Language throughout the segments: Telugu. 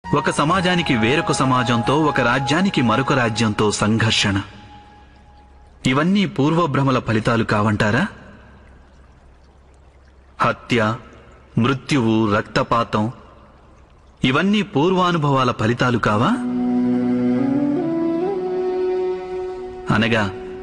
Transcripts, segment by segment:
ఒక సమాజానికి వేరొక సమాజంతో ఒక రాజ్యానికి మరొక రాజ్యంతో సంఘర్షణ ఇవన్నీ పూర్వభ్రమల ఫలితాలు కావంటారా హత్య మృత్యువు రక్తపాతం ఇవన్నీ పూర్వానుభవాల ఫలితాలు కావా అనగా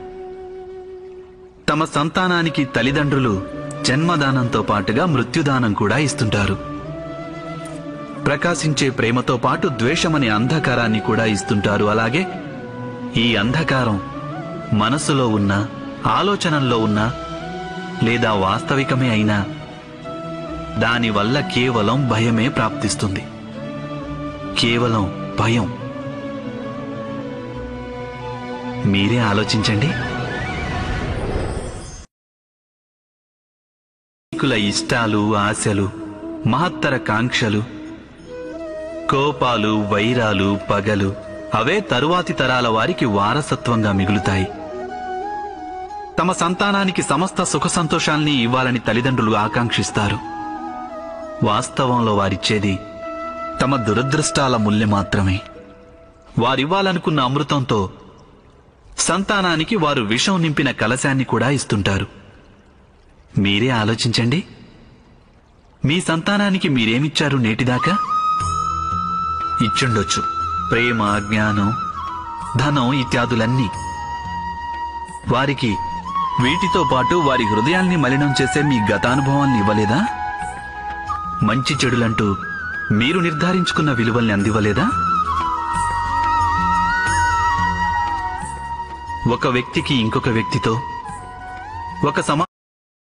తమ సంతానానికి తల్లిదండ్రులు జన్మదానంతో పాటుగా మృత్యుదానం కూడా ఇస్తుంటారు ప్రకాశించే ప్రేమతో పాటు ద్వేషమనే అంధకారాన్ని కూడా ఇస్తుంటారు అలాగే ఈ అంధకారం మనసులో ఉన్న ఆలోచనల్లో ఉన్న లేదా వాస్తవికమే అయినా దానివల్ల కేవలం భయమే ప్రాప్తిస్తుంది కేవలం భయం మీరే ఆలోచించండి కుల ఇష్టాలు ఆశలు మహత్తర కాంక్షలు కోపాలు వైరాలు పగలు అవే తరువాతి తరాల వారికి వారసత్వంగా మిగులుతాయి తమ సంతానానికి సమస్త సుఖ సంతోషాల్ని ఇవ్వాలని తల్లిదండ్రులు ఆకాంక్షిస్తారు వాస్తవంలో వారిచ్చేది తమ దురదృష్టాల ముల్లె మాత్రమే వారివ్వాలనుకున్న అమృతంతో సంతానానికి వారు విషం నింపిన కలశాన్ని కూడా ఇస్తుంటారు మీరే ఆలోచించండి మీ సంతానానికి మీరేమిచ్చారు నేటిదాకా ఇచ్చుండొచ్చు ప్రేమ జ్ఞానం ధనం ఇత్యాదులన్నీ వారికి వీటితో పాటు వారి హృదయాల్ని మలినం చేసే మీ గతానుభవాల్ని ఇవ్వలేదా మంచి చెడులంటూ మీరు నిర్ధారించుకున్న విలువల్ని అందివ్వలేదా ఒక వ్యక్తికి ఇంకొక వ్యక్తితో ఒక సమా